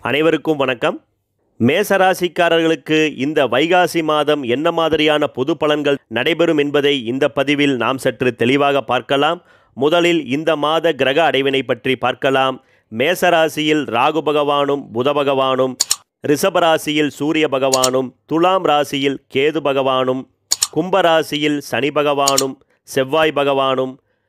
அனைவருக்கும் வணக்கம் மேசராசிக்காரர்களுக்கு இந்த வைகாசி மாதம் என்ன மாதிரியான பொது பலன்கள் நடைபெறும் என்பதை இந்த பதிவில் நாம் சற்று தெளிவாக பார்க்கலாம் முதலில் இந்த மாத கிரக அடைவினை பற்றி பார்க்கலாம் மேசராசியில் ராகு பகவானும் புத பகவானும் ரிஷபராசியில் சூரிய பகவானும் துலாம் ராசியில் கேது பகவானும் கும்பராசியில் சனி பகவானும் செவ்வாய் பகவானும்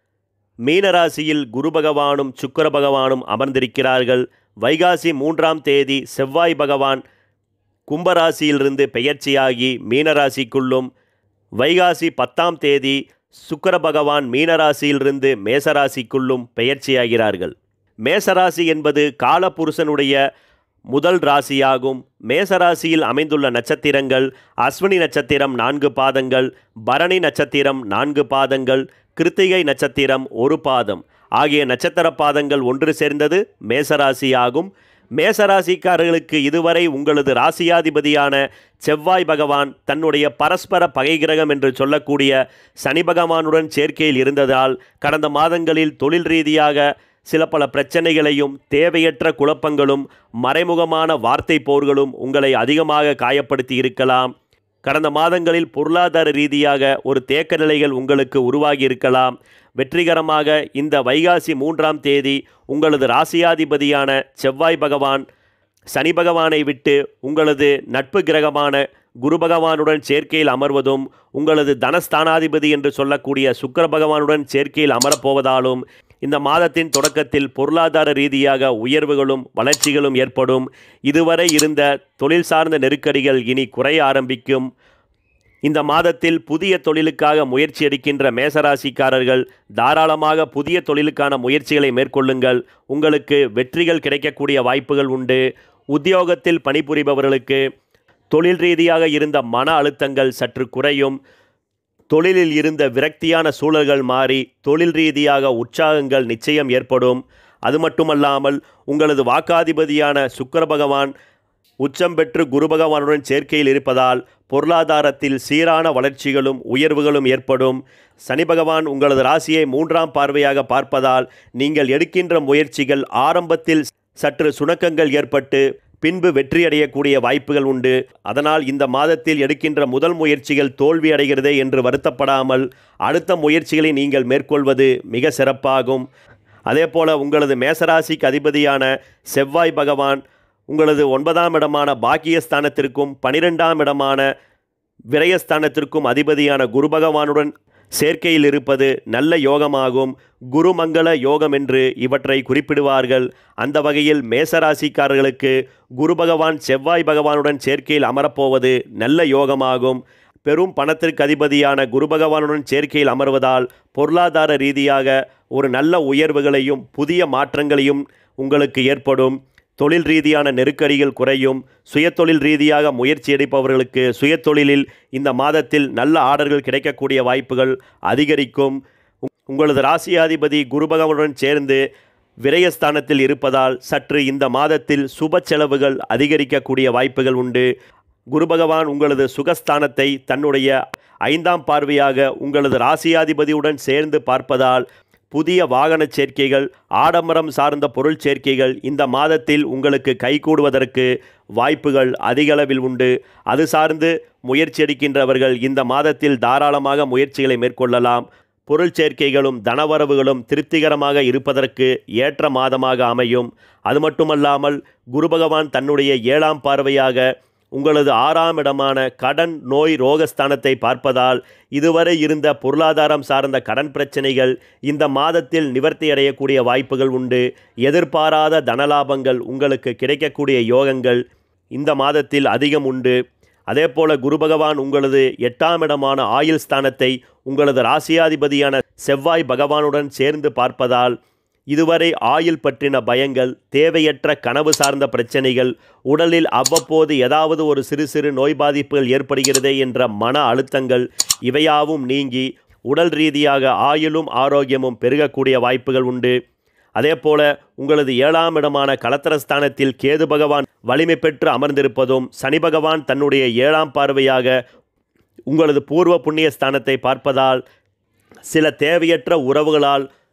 மீனராசியில் குரு பகவானும் சுக்கிர பகவானும் அமர்ந்திருக்கிறார்கள் வைகாசி மூன்றாம் தேதி செவ்வாய் பகவான் கும்பராசியிலிருந்து பெயர்ச்சியாகி மீனராசிக்குள்ளும் வைகாசி பத்தாம் தேதி சுக்கிர பகவான் மீனராசியிலிருந்து மேசராசிக்குள்ளும் பெயர்ச்சியாகிறார்கள் மேசராசி என்பது காலபுருஷனுடைய முதல் ராசியாகும் மேசராசியில் அமைந்துள்ள நட்சத்திரங்கள் அஸ்வினி நட்சத்திரம் நான்கு பாதங்கள் பரணி நட்சத்திரம் நான்கு பாதங்கள் கிருத்திகை நட்சத்திரம் ஒரு பாதம் ஆகிய நட்சத்திர பாதங்கள் ஒன்று சேர்ந்தது மேசராசியாகும் மேசராசிக்காரர்களுக்கு இதுவரை உங்களது ராசியாதிபதியான செவ்வாய் பகவான் தன்னுடைய பரஸ்பர பகை கிரகம் என்று சொல்லக்கூடிய சனி பகவானுடன் சேர்க்கையில் இருந்ததால் கடந்த மாதங்களில் தொழில் ரீதியாக சில பல பிரச்சனைகளையும் தேவையற்ற குழப்பங்களும் மறைமுகமான வார்த்தை போர்களும் உங்களை அதிகமாக காயப்படுத்தி இருக்கலாம் கடந்த மாதங்களில் பொருளாதார ரீதியாக ஒரு தேக்க நிலைகள் உங்களுக்கு உருவாகி இருக்கலாம் வெற்றிகரமாக இந்த வைகாசி மூன்றாம் தேதி உங்களது ராசியாதிபதியான செவ்வாய் பகவான் சனி பகவானை விட்டு உங்களது நட்பு கிரகமான குரு பகவானுடன் சேர்க்கையில் அமர்வதும் உங்களது தனஸ்தானாதிபதி என்று சொல்லக்கூடிய சுக்கிர பகவானுடன் சேர்க்கையில் அமரப்போவதாலும் இந்த மாதத்தின் தொடக்கத்தில் பொருளாதார ரீதியாக உயர்வுகளும் வளர்ச்சிகளும் ஏற்படும் இதுவரை இருந்த தொழில் சார்ந்த நெருக்கடிகள் இனி குறைய ஆரம்பிக்கும் இந்த மாதத்தில் புதிய தொழிலுக்காக முயற்சி எடுக்கின்ற மேசராசிக்காரர்கள் தாராளமாக புதிய தொழிலுக்கான முயற்சிகளை மேற்கொள்ளுங்கள் உங்களுக்கு வெற்றிகள் கிடைக்கக்கூடிய வாய்ப்புகள் உண்டு உத்தியோகத்தில் பணிபுரிபவர்களுக்கு தொழில் ரீதியாக இருந்த மன அழுத்தங்கள் சற்று குறையும் தொழிலில் இருந்த விரக்தியான சூழல்கள் மாறி தொழில் ரீதியாக உற்சாகங்கள் நிச்சயம் ஏற்படும் அது மட்டுமல்லாமல் உங்களது வாக்காதிபதியான சுக்கிர பகவான் உச்சம் பெற்று குரு பகவானுடன் சேர்க்கையில் இருப்பதால் பொருளாதாரத்தில் சீரான வளர்ச்சிகளும் உயர்வுகளும் ஏற்படும் சனி பகவான் உங்களது ராசியை மூன்றாம் பார்வையாக பார்ப்பதால் நீங்கள் எடுக்கின்ற முயற்சிகள் ஆரம்பத்தில் சற்று சுணக்கங்கள் ஏற்பட்டு பின்பு வெற்றியடையக்கூடிய வாய்ப்புகள் உண்டு அதனால் இந்த மாதத்தில் எடுக்கின்ற முதல் முயற்சிகள் தோல்வி அடைகிறதே என்று வருத்தப்படாமல் அடுத்த முயற்சிகளை நீங்கள் மேற்கொள்வது மிக சிறப்பாகும் அதேபோல உங்களது மேசராசிக்கு அதிபதியான செவ்வாய் பகவான் உங்களது ஒன்பதாம் இடமான பாக்கியஸ்தானத்திற்கும் பனிரெண்டாம் இடமான விரயஸ்தானத்திற்கும் அதிபதியான குரு பகவானுடன் சேர்க்கையில் இருப்பது நல்ல யோகமாகும் குருமங்கள யோகம் என்று இவற்றை குறிப்பிடுவார்கள் அந்த வகையில் மேசராசிக்காரர்களுக்கு குரு பகவான் செவ்வாய் பகவானுடன் சேர்க்கையில் அமரப்போவது நல்ல யோகமாகும் பெரும் பணத்திற்கு அதிபதியான குரு பகவானுடன் சேர்க்கையில் அமர்வதால் பொருளாதார ரீதியாக ஒரு நல்ல உயர்வுகளையும் புதிய மாற்றங்களையும் உங்களுக்கு ஏற்படும் தொழில் ரீதியான நெருக்கடிகள் குறையும் சுயதொழில் ரீதியாக முயற்சி எடுப்பவர்களுக்கு சுயதொழிலில் இந்த மாதத்தில் நல்ல ஆர்டர்கள் கிடைக்கக்கூடிய வாய்ப்புகள் அதிகரிக்கும் உங்களது ராசியாதிபதி குரு பகவானுடன் சேர்ந்து விரயஸ்தானத்தில் இருப்பதால் சற்று இந்த மாதத்தில் சுப செலவுகள் அதிகரிக்கக்கூடிய வாய்ப்புகள் உண்டு குரு பகவான் உங்களது சுகஸ்தானத்தை தன்னுடைய ஐந்தாம் பார்வையாக உங்களது ராசியாதிபதியுடன் சேர்ந்து பார்ப்பதால் புதிய வாகன சேர்க்கைகள் ஆடம்பரம் சார்ந்த பொருள் சேர்க்கைகள் இந்த மாதத்தில் உங்களுக்கு கைகூடுவதற்கு வாய்ப்புகள் அதிகளவில் உண்டு அது சார்ந்து முயற்சி எடுக்கின்றவர்கள் இந்த மாதத்தில் தாராளமாக முயற்சிகளை மேற்கொள்ளலாம் பொருள் சேர்க்கைகளும் தனவரவுகளும் திருப்திகரமாக இருப்பதற்கு ஏற்ற மாதமாக அமையும் அது மட்டுமல்லாமல் குரு பகவான் தன்னுடைய ஏழாம் பார்வையாக உங்களது ஆறாம் இடமான கடன் நோய் ரோகஸ்தானத்தை பார்ப்பதால் இதுவரை இருந்த பொருளாதாரம் சார்ந்த கடன் பிரச்சனைகள் இந்த மாதத்தில் நிவர்த்தி அடையக்கூடிய வாய்ப்புகள் உண்டு எதிர்பாராத தனலாபங்கள் உங்களுக்கு கிடைக்கக்கூடிய யோகங்கள் இந்த மாதத்தில் அதிகம் உண்டு அதேபோல குரு பகவான் உங்களது எட்டாம் இடமான ஆயுள் ஸ்தானத்தை உங்களது ராசியாதிபதியான செவ்வாய் பகவானுடன் சேர்ந்து பார்ப்பதால் இதுவரை ஆயுள் பற்றின பயங்கள் தேவையற்ற கனவு சார்ந்த பிரச்சனைகள் உடலில் அவ்வப்போது ஏதாவது ஒரு சிறு சிறு நோய் பாதிப்புகள் ஏற்படுகிறதே என்ற மன அழுத்தங்கள் இவையாவும் நீங்கி உடல் ரீதியாக ஆயுளும் ஆரோக்கியமும் பெருகக்கூடிய வாய்ப்புகள் உண்டு அதேபோல உங்களது ஏழாம் இடமான கலத்திரஸ்தானத்தில் கேது பகவான் வலிமை பெற்று அமர்ந்திருப்பதும் சனி பகவான் தன்னுடைய ஏழாம் பார்வையாக உங்களது பூர்வ புண்ணிய ஸ்தானத்தை பார்ப்பதால் சில தேவையற்ற உறவுகளால்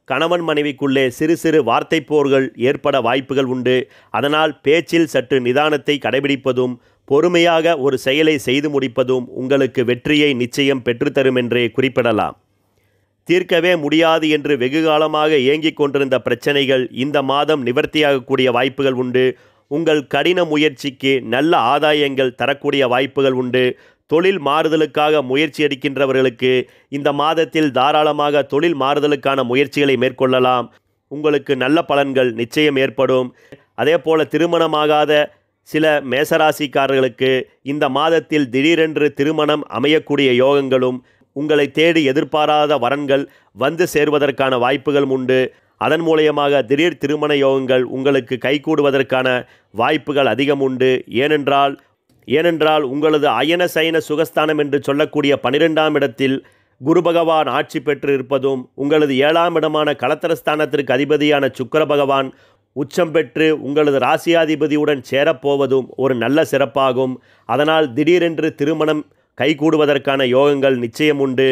கணவன் மனைவிக்குள்ளே சிறு சிறு வார்த்தை போர்கள் ஏற்பட வாய்ப்புகள் உண்டு அதனால் பேச்சில் சற்று நிதானத்தை கடைபிடிப்பதும் பொறுமையாக ஒரு செயலை செய்து முடிப்பதும் உங்களுக்கு வெற்றியை நிச்சயம் பெற்றுத்தரும் என்றே குறிப்பிடலாம் தீர்க்கவே முடியாது என்று வெகு காலமாக ஏங்கிக் கொண்டிருந்த பிரச்சனைகள் இந்த மாதம் நிவர்த்தியாகக்கூடிய வாய்ப்புகள் உண்டு உங்கள் கடின முயற்சிக்கு நல்ல ஆதாயங்கள் தரக்கூடிய வாய்ப்புகள் உண்டு தொழில் மாறுதலுக்காக முயற்சி எடுக்கின்றவர்களுக்கு இந்த மாதத்தில் தாராளமாக தொழில் மாறுதலுக்கான முயற்சிகளை மேற்கொள்ளலாம் உங்களுக்கு நல்ல பலன்கள் நிச்சயம் ஏற்படும் அதே போல திருமணமாகாத சில மேசராசிக்காரர்களுக்கு இந்த மாதத்தில் திடீரென்று திருமணம் அமையக்கூடிய யோகங்களும் உங்களை தேடி எதிர்பாராத வரன்கள் வந்து சேர்வதற்கான வாய்ப்புகள் உண்டு அதன் மூலியமாக திடீர் திருமண யோகங்கள் உங்களுக்கு கைகூடுவதற்கான வாய்ப்புகள் அதிகம் உண்டு ஏனென்றால் ஏனென்றால் உங்களது அயன சயன சுகஸ்தானம் என்று சொல்லக்கூடிய பனிரெண்டாம் இடத்தில் குரு பகவான் ஆட்சி பெற்று இருப்பதும் உங்களது ஏழாம் இடமான களத்திரஸ்தானத்திற்கு அதிபதியான சுக்கர பகவான் உச்சம் பெற்று உங்களது ராசியாதிபதியுடன் சேரப்போவதும் ஒரு நல்ல சிறப்பாகும் அதனால் திடீரென்று திருமணம் கைகூடுவதற்கான யோகங்கள் நிச்சயம் உண்டு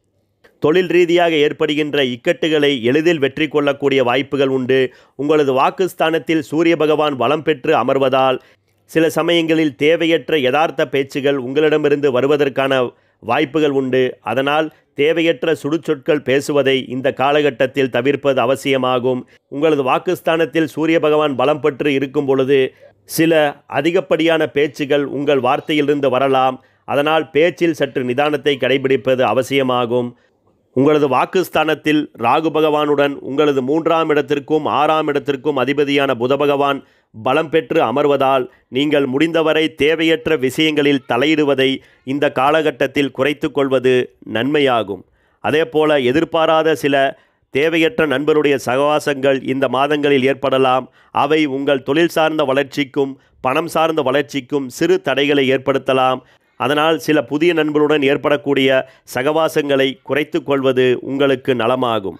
தொழில் ரீதியாக ஏற்படுகின்ற இக்கட்டுகளை எளிதில் வெற்றி கொள்ளக்கூடிய வாய்ப்புகள் உண்டு உங்களது வாக்குஸ்தானத்தில் சூரிய பகவான் வளம் பெற்று அமர்வதால் சில சமயங்களில் தேவையற்ற யதார்த்த பேச்சுகள் உங்களிடமிருந்து வருவதற்கான வாய்ப்புகள் உண்டு அதனால் தேவையற்ற சுடுச்சொற்கள் பேசுவதை இந்த காலகட்டத்தில் தவிர்ப்பது அவசியமாகும் உங்களது வாக்குஸ்தானத்தில் சூரிய பகவான் பலம் பெற்று இருக்கும் பொழுது சில அதிகப்படியான பேச்சுகள் உங்கள் வார்த்தையிலிருந்து வரலாம் அதனால் பேச்சில் சற்று நிதானத்தை கடைபிடிப்பது அவசியமாகும் உங்களது வாக்குஸ்தானத்தில் ராகு பகவானுடன் உங்களது மூன்றாம் இடத்திற்கும் ஆறாம் இடத்திற்கும் அதிபதியான புத பகவான் பலம் பெற்று அமர்வதால் நீங்கள் முடிந்தவரை தேவையற்ற விஷயங்களில் தலையிடுவதை இந்த காலகட்டத்தில் குறைத்து கொள்வது நன்மையாகும் அதேபோல எதிர்பாராத சில தேவையற்ற நண்பருடைய சகவாசங்கள் இந்த மாதங்களில் ஏற்படலாம் அவை உங்கள் தொழில் சார்ந்த வளர்ச்சிக்கும் பணம் சார்ந்த வளர்ச்சிக்கும் சிறு தடைகளை ஏற்படுத்தலாம் அதனால் சில புதிய நண்பருடன் ஏற்படக்கூடிய சகவாசங்களை குறைத்து கொள்வது உங்களுக்கு நலமாகும்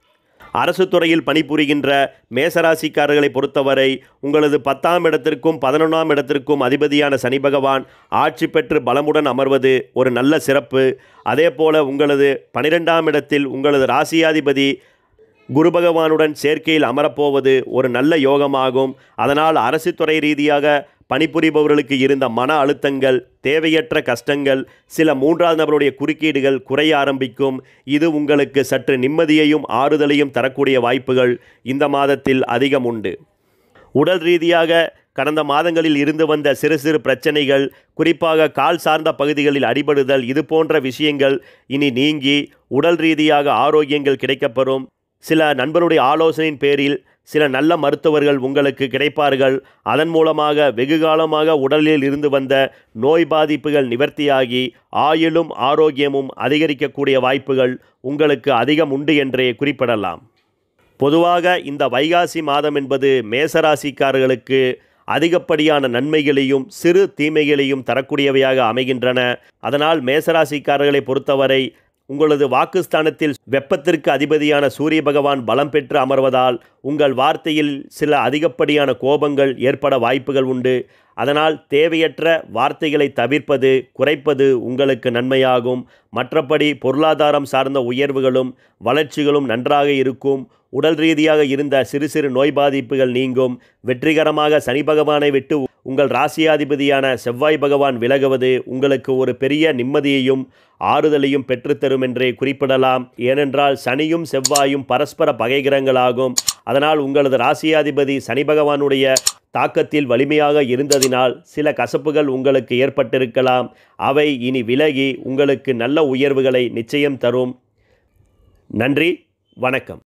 அரசு துறையில் பணிபுரிகின்ற மேசராசிக்காரர்களை பொறுத்தவரை உங்களது பத்தாம் இடத்திற்கும் பதினொன்றாம் இடத்திற்கும் அதிபதியான சனி பகவான் ஆட்சி பெற்று பலமுடன் அமர்வது ஒரு நல்ல சிறப்பு அதேபோல உங்களது பனிரெண்டாம் இடத்தில் உங்களது ராசியாதிபதி குரு பகவானுடன் சேர்க்கையில் அமரப்போவது ஒரு நல்ல யோகமாகும் அதனால் அரசு துறை ரீதியாக பணிபுரிபவர்களுக்கு இருந்த மன அழுத்தங்கள் தேவையற்ற கஷ்டங்கள் சில மூன்றாவது நபருடைய குறுக்கீடுகள் குறைய ஆரம்பிக்கும் இது உங்களுக்கு சற்று நிம்மதியையும் ஆறுதலையும் தரக்கூடிய வாய்ப்புகள் இந்த மாதத்தில் அதிகம் உண்டு உடல் ரீதியாக கடந்த மாதங்களில் இருந்து வந்த சிறு சிறு பிரச்சனைகள் குறிப்பாக கால் சார்ந்த பகுதிகளில் அடிபடுதல் இது போன்ற விஷயங்கள் இனி நீங்கி உடல் ரீதியாக ஆரோக்கியங்கள் கிடைக்கப்பெறும் சில நண்பருடைய ஆலோசனையின் பேரில் சில நல்ல மருத்துவர்கள் உங்களுக்கு கிடைப்பார்கள் அதன் மூலமாக வெகு காலமாக உடலில் இருந்து வந்த நோய் பாதிப்புகள் நிவர்த்தியாகி ஆயுளும் ஆரோக்கியமும் அதிகரிக்கக்கூடிய வாய்ப்புகள் உங்களுக்கு அதிகம் உண்டு என்றே குறிப்பிடலாம் பொதுவாக இந்த வைகாசி மாதம் என்பது மேசராசிக்காரர்களுக்கு அதிகப்படியான நன்மைகளையும் சிறு தீமைகளையும் தரக்கூடியவையாக அமைகின்றன அதனால் மேசராசிக்காரர்களை பொறுத்தவரை உங்களது வாக்குஸ்தானத்தில் வெப்பத்திற்கு அதிபதியான சூரிய பகவான் பலம் பெற்று அமர்வதால் உங்கள் வார்த்தையில் சில அதிகப்படியான கோபங்கள் ஏற்பட வாய்ப்புகள் உண்டு அதனால் தேவையற்ற வார்த்தைகளை தவிர்ப்பது குறைப்பது உங்களுக்கு நன்மையாகும் மற்றபடி பொருளாதாரம் சார்ந்த உயர்வுகளும் வளர்ச்சிகளும் நன்றாக இருக்கும் உடல் ரீதியாக இருந்த சிறு சிறு நோய் பாதிப்புகள் நீங்கும் வெற்றிகரமாக சனி பகவானை விட்டு உங்கள் ராசியாதிபதியான செவ்வாய் பகவான் விலகுவது உங்களுக்கு ஒரு பெரிய நிம்மதியையும் ஆறுதலையும் பெற்றுத்தரும் என்றே குறிப்பிடலாம் ஏனென்றால் சனியும் செவ்வாயும் பரஸ்பர பகைகிரங்களாகும் அதனால் உங்களது ராசியாதிபதி சனி பகவானுடைய தாக்கத்தில் வலிமையாக இருந்ததினால் சில கசப்புகள் உங்களுக்கு ஏற்பட்டிருக்கலாம் அவை இனி விலகி உங்களுக்கு நல்ல உயர்வுகளை நிச்சயம் தரும் நன்றி வணக்கம்